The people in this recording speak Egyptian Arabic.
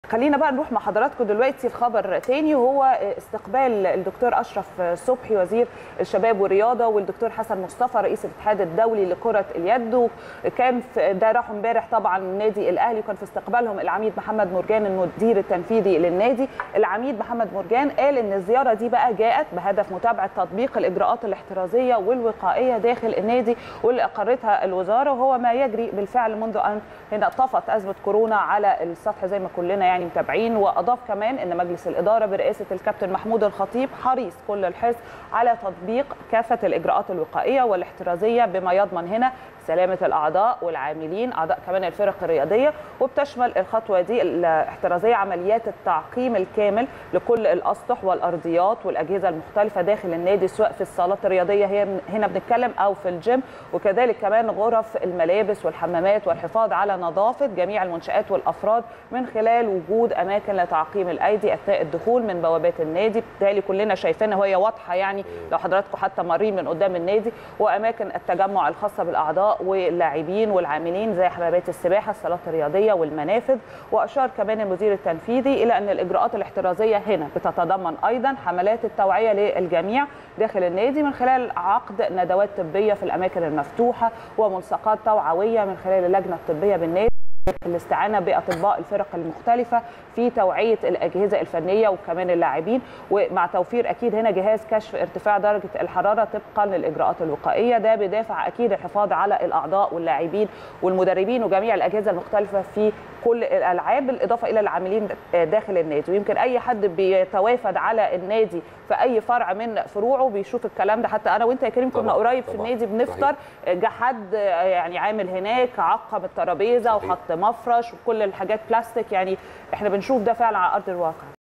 خلينا بقى نروح مع حضراتكم دلوقتي في خبر تاني وهو استقبال الدكتور اشرف صبحي وزير الشباب والرياضه والدكتور حسن مصطفى رئيس الاتحاد الدولي لكره اليد وكان في ده راحوا امبارح طبعا النادي الاهلي وكان في استقبالهم العميد محمد مرجان المدير التنفيذي للنادي العميد محمد مرجان قال ان الزياره دي بقى جاءت بهدف متابعه تطبيق الاجراءات الاحترازيه والوقائيه داخل النادي واللي اقرتها الوزاره وهو ما يجري بالفعل منذ ان هنا طفت ازمه كورونا على السطح زي ما كلنا يعني متابعين واضاف كمان ان مجلس الاداره برئاسه الكابتن محمود الخطيب حريص كل الحرص على تطبيق كافه الاجراءات الوقائيه والاحترازيه بما يضمن هنا سلامه الاعضاء والعاملين اعضاء كمان الفرق الرياضيه وبتشمل الخطوه دي الاحترازيه عمليات التعقيم الكامل لكل الاسطح والارضيات والاجهزه المختلفه داخل النادي سواء في الصالات الرياضيه هي هنا بنتكلم او في الجيم وكذلك كمان غرف الملابس والحمامات والحفاظ على نظافه جميع المنشات والافراد من خلال وجود اماكن لتعقيم الايدي اثناء الدخول من بوابات النادي بالتالي كلنا شايفينها وهي واضحه يعني لو حضراتكم حتى مارين من قدام النادي واماكن التجمع الخاصه بالاعضاء واللاعبين والعاملين زي حمامات السباحه الصالات الرياضيه والمنافذ واشار كمان المدير التنفيذي الى ان الاجراءات الاحترازيه هنا بتتضمن ايضا حملات التوعيه للجميع داخل النادي من خلال عقد ندوات طبيه في الاماكن المفتوحه وملصقات توعويه من خلال اللجنه الطبيه بالنادي الاستعانه باطباء الفرق المختلفه في توعيه الاجهزه الفنيه وكمان اللاعبين ومع توفير اكيد هنا جهاز كشف ارتفاع درجه الحراره طبقا للاجراءات الوقائيه ده بدافع اكيد الحفاظ على الاعضاء واللاعبين والمدربين وجميع الاجهزه المختلفه في كل الالعاب بالاضافه الى العاملين داخل النادي ويمكن اي حد بيتوافد على النادي في اي فرع من فروعه بيشوف الكلام ده حتى انا وانت يا كريم كنا قريب في النادي بنفطر جه حد يعني عامل هناك عقم الترابيزه وحط مفرش وكل الحاجات بلاستيك يعني احنا بنشوف ده فعلا على ارض الواقع